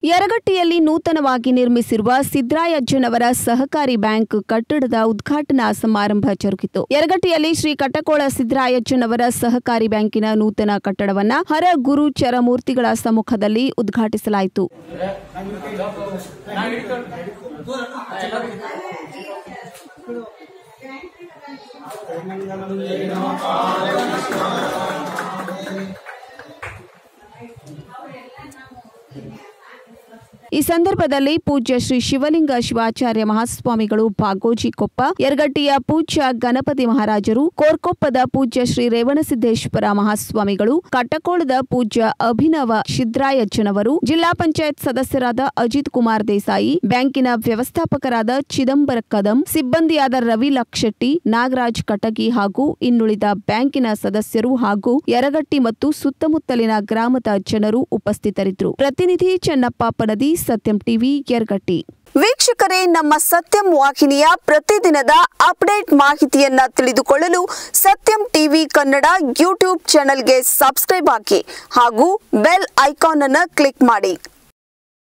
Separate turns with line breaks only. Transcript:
ಯರಗಟ್ಟಿಯಲ್ಲಿ ನೂತನವಾಗಿ ನಿರ್ಮಿಸಿರುವ ಸಿದ್ದರಾಯಜ್ಜನವರ ಸಹಕಾರಿ ಬ್ಯಾಂಕ್ ಕಟ್ಟಡದ ಉದ್ಘಾಟನಾ ಸಮಾರಂಭ ಜರುಗಿತು ಯರಗಟ್ಟಿಯಲ್ಲಿ ಶ್ರೀ ಕಟ್ಟಕೋಳ ಸಿದ್ದರಾಯಜ್ಜನವರ ಸಹಕಾರಿ ಬ್ಯಾಂಕಿನ ನೂತನ ಕಟ್ಟಡವನ್ನ ಹರ ಗುರು ಚರಮೂರ್ತಿಗಳ ಸಮ್ಮುಖದಲ್ಲಿ ಉದ್ಘಾಟಿಸಲಾಯಿತು ಈ ಸಂದರ್ಭದಲ್ಲಿ ಪೂಜ್ಯ ಶ್ರೀ ಶಿವಲಿಂಗ ಶಿವಾಚಾರ್ಯ ಮಹಾಸ್ವಾಮಿಗಳು ಬಾಗೋಜಿ ಕೊಪ್ಪ ಯರಗಟ್ಟಿಯ ಪೂಜ್ಯ ಗಣಪತಿ ಮಹಾರಾಜರು ಕೋರ್ಕೊಪ್ಪದ ಪೂಜ್ಯ ಶ್ರೀ ರೇವಣಸಿದ್ದೇಶ್ವರ ಮಹಾಸ್ವಾಮಿಗಳು ಕಟ್ಟಕೋಳದ ಪೂಜ್ಯ ಅಭಿನವ ಶಿದ್ರಾಯಜ್ಜನವರು ಜಿಲ್ಲಾ ಪಂಚಾಯತ್ ಸದಸ್ಯರಾದ ಅಜಿತ್ ಕುಮಾರ್ ದೇಸಾಯಿ ಬ್ಯಾಂಕಿನ ವ್ಯವಸ್ಥಾಪಕರಾದ ಚಿದಂಬರ ಕದಂ ಸಿಬ್ಬಂದಿಯಾದ ರವಿ ಲಕ್ಷೆಟ್ಟಿ ನಾಗರಾಜ್ ಕಟಗಿ ಹಾಗೂ ಇನ್ನುಳಿದ ಬ್ಯಾಂಕಿನ ಸದಸ್ಯರು ಹಾಗೂ ಯರಗಟ್ಟಿ ಮತ್ತು ಸುತ್ತಮುತ್ತಲಿನ ಗ್ರಾಮದ ಜನರು ಉಪಸ್ಥಿತರಿದ್ದರು ಪ್ರತಿನಿಧಿ ಚೆನ್ನಪ್ಪ ಪನದಿ ಸತ್ಯಂ ಟಿವಿ ಯರಗಟ್ಟಿ
ವೀಕ್ಷಕರೇ ನಮ್ಮ ಸತ್ಯಂ ವಾಹಿನಿಯ ಪ್ರತಿದಿನದ ಅಪ್ಡೇಟ್ ಮಾಹಿತಿಯನ್ನ ತಿಳಿದುಕೊಳ್ಳಲು ಸತ್ಯಂ ಟಿವಿ ಕನ್ನಡ ಯೂಟ್ಯೂಬ್ ಚಾನೆಲ್ಗೆ ಸಬ್ಸ್ಕ್ರೈಬ್ ಆಗಿ ಹಾಗೂ ಬೆಲ್ ಐಕಾನ್ ಅನ್ನು ಕ್ಲಿಕ್ ಮಾಡಿ